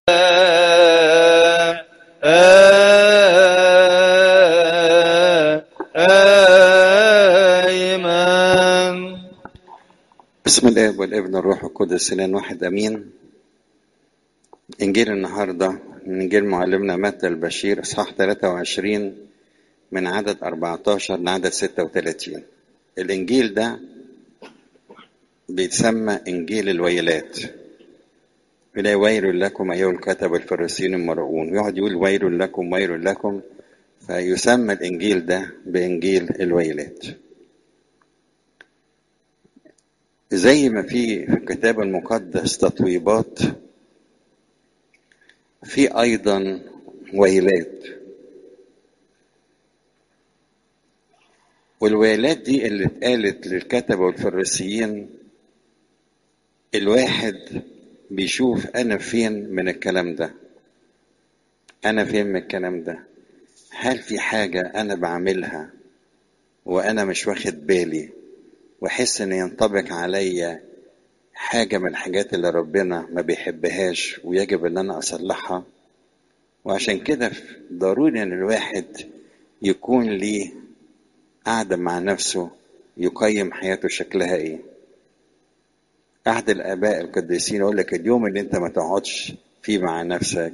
آمين بسم الاب والابن والروح القدس الان واحد امين انجيل النهارده من انجيل معلمنا متى البشير اصحاح 23 من عدد 14 لعدد 36 الانجيل ده بيتسمى انجيل الويلات إلى ويل لكم أيها الكتب الفريسيين المرؤون يقعد يقول ويل لكم ويل لكم فيسمى الإنجيل ده بإنجيل الويلات زي ما في في الكتاب المقدس تطويبات في أيضا ويلات والويلات دي اللي اتقالت للكتبة والفريسيين الواحد بيشوف أنا فين من الكلام ده أنا فين من الكلام ده هل في حاجة أنا بعملها وأنا مش واخد بالي وأحس إن ينطبق عليا حاجة من الحاجات اللي ربنا ما بيحبهاش ويجب إن أنا أصلحها وعشان كده ضروري إن الواحد يكون ليه قاعدة مع نفسه يقيم حياته شكلها إيه أحد الآباء القديسين يقول لك اليوم اللي أنت ما تقعدش فيه مع نفسك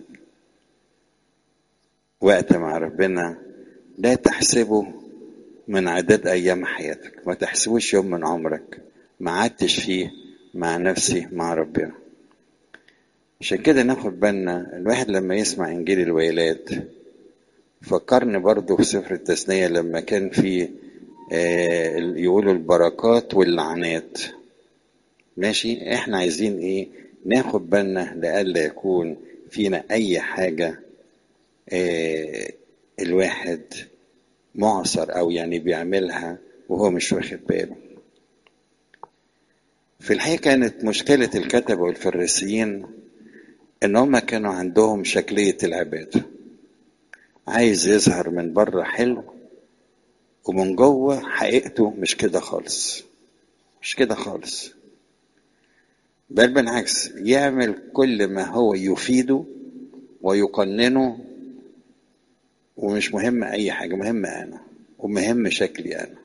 وقت مع ربنا لا تحسبه من عدد أيام حياتك ما تحسبوش يوم من عمرك ما عدتش فيه مع نفسي مع ربنا عشان كده ناخد بالنا الواحد لما يسمع إنجيل الويلات فكرني برضه في سفر التثنية لما كان في آه يقولوا البركات واللعنات ماشي احنا عايزين ايه ناخد بالنا لألا يكون فينا اي حاجة اه الواحد معصر او يعني بيعملها وهو مش واخد باله في الحقيقة كانت مشكلة الكتبة والفريسيين ان هم كانوا عندهم شكلية العبادة عايز يظهر من بره حلو ومن جوه حقيقته مش كده خالص مش كده خالص بل بالعكس يعمل كل ما هو يفيده ويقننه ومش مهم اي حاجه مهم انا ومهم شكلي انا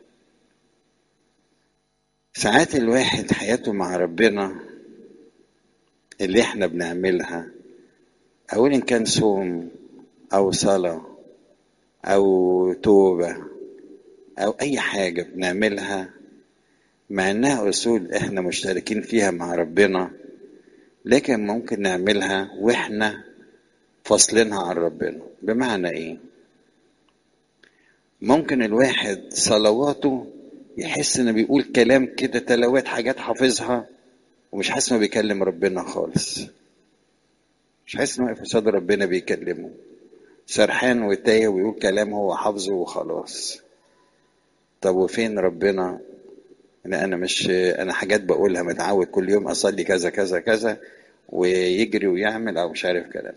ساعات الواحد حياته مع ربنا اللي احنا بنعملها او ان كان صوم او صلاه او توبه او اي حاجه بنعملها مع انها اصول احنا مشتركين فيها مع ربنا لكن ممكن نعملها واحنا فاصلينها عن ربنا بمعنى ايه ممكن الواحد صلواته يحس انه بيقول كلام كده تلاوات حاجات حافظها ومش حاسس انه بيكلم ربنا خالص مش حاسس انه واقف قصاد ربنا بيكلمه سرحان وتايه ويقول كلام هو حافظه وخلاص طب وفين ربنا لا انا مش انا حاجات بقولها متعود كل يوم اصلي كذا كذا كذا ويجري ويعمل او مش عارف كلام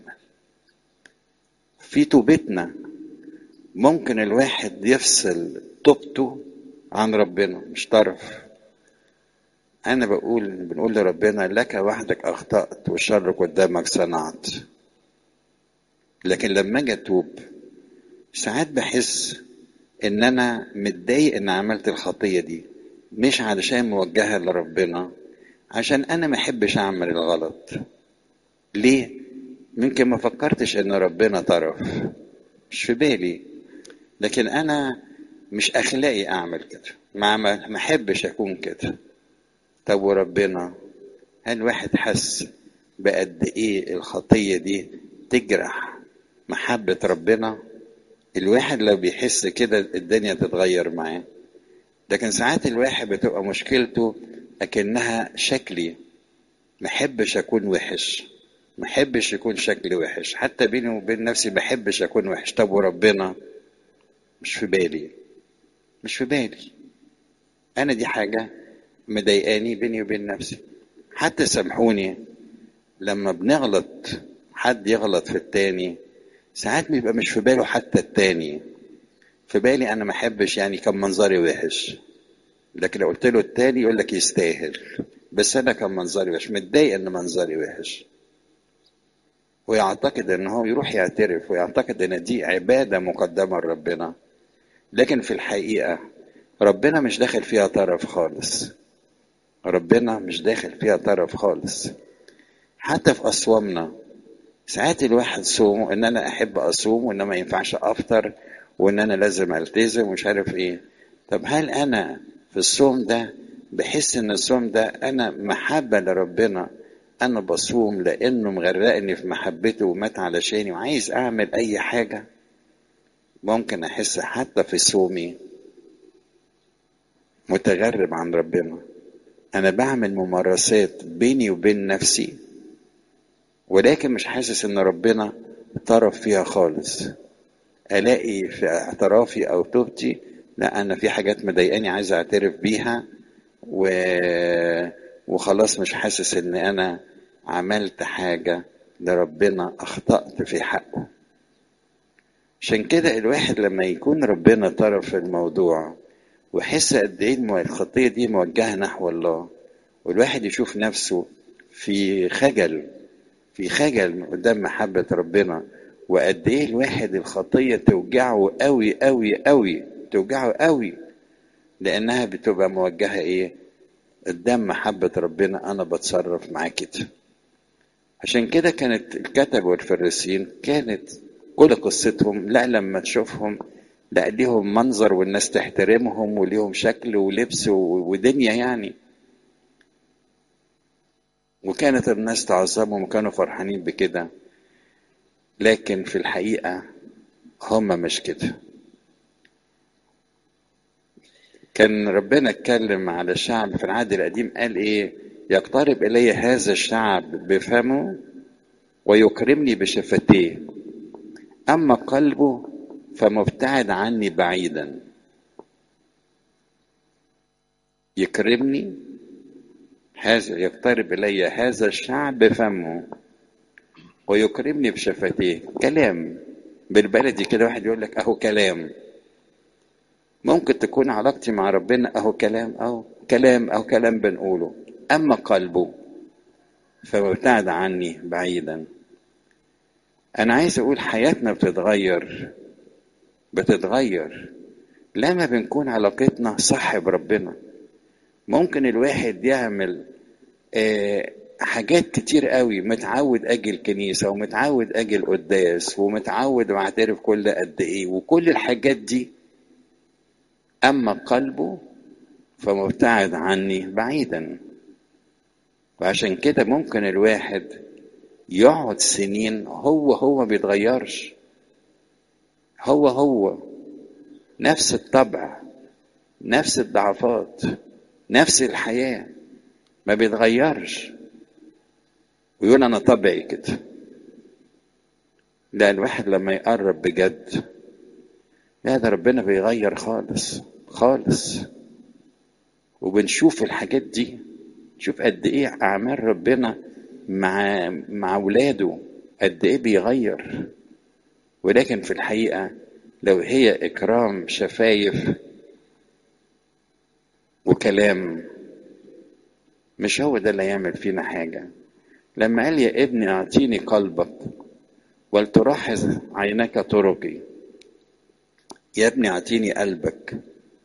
في توبتنا ممكن الواحد يفصل توبته عن ربنا مش طرف انا بقول بنقول لربنا لك وحدك اخطات والشر قدامك صنعت لكن لما اجي اتوب ساعات بحس ان انا متضايق ان عملت الخطيه دي مش علشان موجهة لربنا عشان أنا ما أحبش أعمل الغلط ليه؟ ممكن ما فكرتش إن ربنا طرف مش في بالي لكن أنا مش أخلاقي أعمل كده ما ما أحبش أكون كده طب وربنا هل واحد حس بقد إيه الخطية دي تجرح محبة ربنا الواحد لو بيحس كده الدنيا تتغير معاه لكن ساعات الواحد بتبقى مشكلته أكنها شكلي محبش أكون وحش محبش يكون شكلي وحش حتى بيني وبين نفسي محبش أكون وحش طب وربنا مش في بالي مش في بالي أنا دي حاجة مضايقاني بيني وبين نفسي حتى سامحوني لما بنغلط حد يغلط في التاني ساعات بيبقى مش في باله حتى التاني في بالي انا ما احبش يعني كان منظري وحش لكن لو قلت له التاني يقول لك يستاهل بس انا كان منظري وحش متضايق ان منظري وحش ويعتقد ان هو يروح يعترف ويعتقد ان دي عبادة مقدمة لربنا لكن في الحقيقة ربنا مش داخل فيها طرف خالص ربنا مش داخل فيها طرف خالص حتى في أصوامنا ساعات الواحد صوم ان انا احب اصوم وان ما ينفعش افطر وان انا لازم التزم ومش عارف ايه طب هل انا في الصوم ده بحس ان الصوم ده انا محبة لربنا انا بصوم لانه مغرقني في محبته ومات علشاني وعايز اعمل اي حاجة ممكن احس حتى في صومي متغرب عن ربنا انا بعمل ممارسات بيني وبين نفسي ولكن مش حاسس ان ربنا طرف فيها خالص الاقي في اعترافي او توبتي لا انا في حاجات مضايقاني عايز اعترف بيها و... وخلاص مش حاسس ان انا عملت حاجة لربنا اخطأت في حقه عشان كده الواحد لما يكون ربنا طرف في الموضوع ويحس قد ايه الخطية دي موجهة نحو الله والواحد يشوف نفسه في خجل في خجل من قدام محبة ربنا وقد ايه الواحد الخطية توجعه قوي قوي قوي توجعه قوي لانها بتبقى موجهة ايه قدام محبة ربنا انا بتصرف معاه كده عشان كده كانت الكتب والفريسيين كانت كل قصتهم لا لما تشوفهم لا ليهم منظر والناس تحترمهم وليهم شكل ولبس ودنيا يعني وكانت الناس تعظمهم وكانوا فرحانين بكده لكن في الحقيقة هم مش كده كان ربنا اتكلم على الشعب في العهد القديم قال ايه يقترب الي هذا الشعب بفمه ويكرمني بشفتيه اما قلبه فمبتعد عني بعيدا يكرمني هذا يقترب الي هذا الشعب بفمه ويكرمني بشفتيه كلام بالبلدي كده واحد يقول لك اهو كلام ممكن تكون علاقتي مع ربنا اهو كلام اهو كلام اهو كلام بنقوله اما قلبه فمبتعد عني بعيدا انا عايز اقول حياتنا بتتغير بتتغير لما بنكون علاقتنا صح بربنا ممكن الواحد يعمل آه حاجات كتير قوي متعود اجي الكنيسة ومتعود اجي القداس ومتعود واعترف كل قد ايه وكل الحاجات دي اما قلبه فمبتعد عني بعيدا وعشان كده ممكن الواحد يقعد سنين هو هو ما بيتغيرش هو هو نفس الطبع نفس الضعفات نفس الحياة ما بيتغيرش ويقول أنا طبعي كده لا الواحد لما يقرب بجد لا ده ربنا بيغير خالص خالص وبنشوف الحاجات دي نشوف قد ايه اعمال ربنا مع مع اولاده قد ايه بيغير ولكن في الحقيقه لو هي اكرام شفايف وكلام مش هو ده اللي يعمل فينا حاجه لما قال يا ابني اعطيني قلبك ولتلاحظ عينك طرقي يا ابني اعطيني قلبك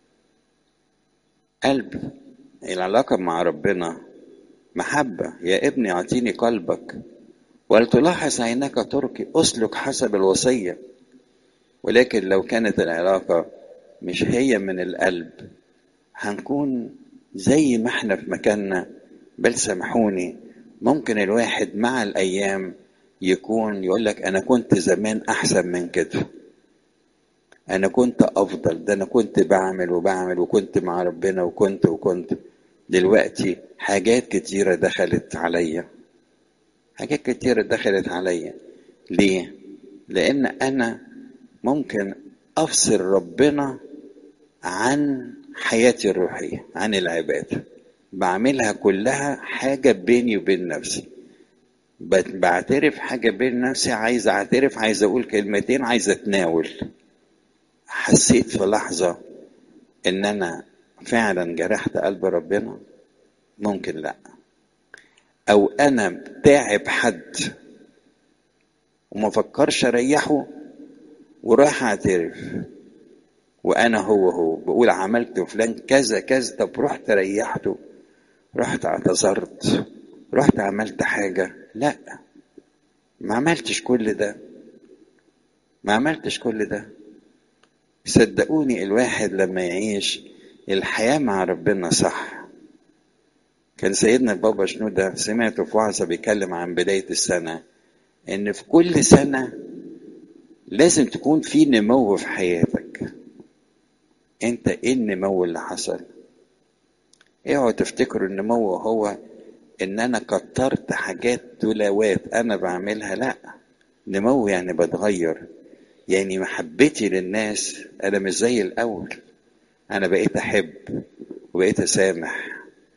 قلب العلاقه مع ربنا محبه يا ابني اعطيني قلبك ولتلاحظ عينك طرقي اسلك حسب الوصيه ولكن لو كانت العلاقه مش هي من القلب هنكون زي ما احنا في مكاننا بل سامحوني ممكن الواحد مع الايام يكون يقول لك انا كنت زمان احسن من كده انا كنت افضل ده انا كنت بعمل وبعمل وكنت مع ربنا وكنت وكنت دلوقتي حاجات كتيرة دخلت عليا حاجات كتيرة دخلت عليا ليه لان انا ممكن افصل ربنا عن حياتي الروحية عن العبادة بعملها كلها حاجة بيني وبين نفسي بعترف حاجة بين نفسي عايز اعترف عايز اقول كلمتين عايز اتناول حسيت في لحظة ان انا فعلا جرحت قلب ربنا ممكن لا او انا تعب حد وما فكرش اريحه وراح اعترف وانا هو هو بقول عملت فلان كذا كذا طب رحت ريحته رحت اعتذرت رحت عملت حاجة لا ما عملتش كل ده ما عملتش كل ده صدقوني الواحد لما يعيش الحياة مع ربنا صح كان سيدنا البابا شنودة سمعته في وعظة بيتكلم عن بداية السنة إن في كل سنة لازم تكون في نمو في حياتك أنت إيه النمو اللي حصل؟ اوعوا تفتكروا النمو هو إن أنا كترت حاجات دولوات أنا بعملها لأ نمو يعني بتغير يعني محبتي للناس أنا مش زي الأول أنا بقيت أحب وبقيت أسامح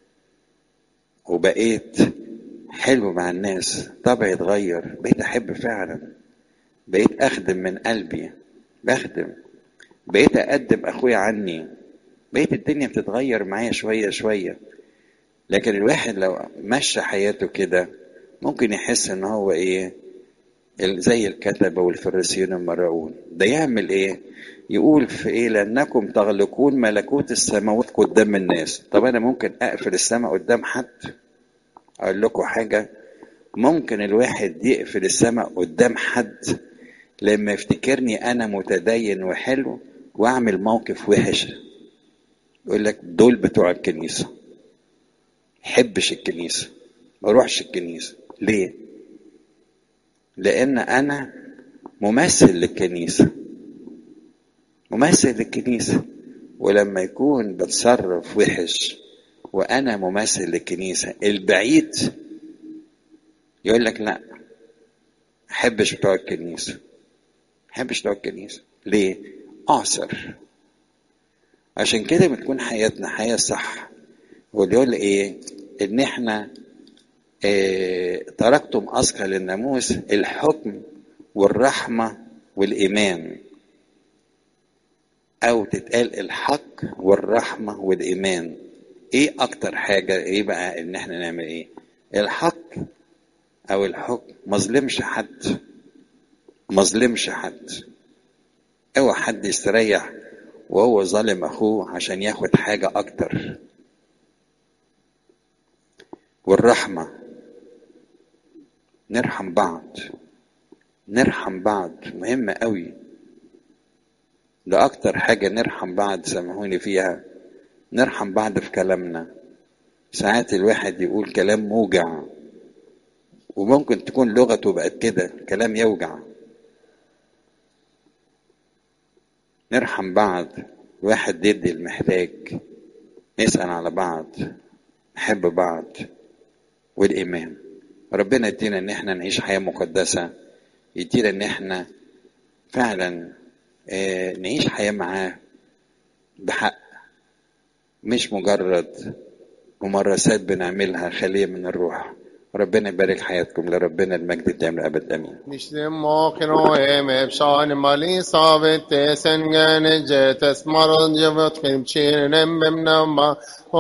وبقيت حلو مع الناس طبعي اتغير بقيت أحب فعلا بقيت أخدم من قلبي بخدم بقيت أقدم أخويا عني بقيت الدنيا بتتغير معايا شوية شوية لكن الواحد لو مشى حياته كده ممكن يحس ان هو ايه زي الكتبة والفريسيين المرعون ده يعمل ايه يقول في ايه لانكم تغلقون ملكوت السماوات قدام الناس طب انا ممكن اقفل السماء قدام حد اقول لكم حاجة ممكن الواحد يقفل السماء قدام حد لما يفتكرني انا متدين وحلو واعمل موقف وحش يقول لك دول بتوع الكنيسة حبش الكنيسة ما اروحش الكنيسة ليه لان انا ممثل للكنيسة ممثل للكنيسة ولما يكون بتصرف وحش وانا ممثل للكنيسة البعيد يقول لك لا احبش بتوع الكنيسة احبش بتوع الكنيسة ليه اعصر عشان كده بتكون حياتنا حياة صح واللي يقول ايه ان احنا اه تركتم اثقل الناموس الحكم والرحمة والايمان او تتقال الحق والرحمة والايمان ايه اكتر حاجة ايه بقى ان احنا نعمل ايه الحق او الحكم مظلمش حد مظلمش حد اوعى حد يستريح وهو ظالم اخوه عشان ياخد حاجة اكتر والرحمة نرحم بعض نرحم بعض مهمة قوي ده اكتر حاجة نرحم بعض سامحوني فيها نرحم بعض في كلامنا ساعات الواحد يقول كلام موجع وممكن تكون لغته بقت كده كلام يوجع نرحم بعض واحد يدي المحتاج نسأل على بعض نحب بعض والإيمان ربنا يدينا إن احنا نعيش حياة مقدسة يدينا إن احنا فعلا اه نعيش حياة معاه بحق مش مجرد ممارسات بنعملها خالية من الروح ربنا يبارك حياتكم لربنا المجد الدائم للابد امين Nishlim mokino em efshan mali sabit sen gane jet esmarod javat khim chin em memnama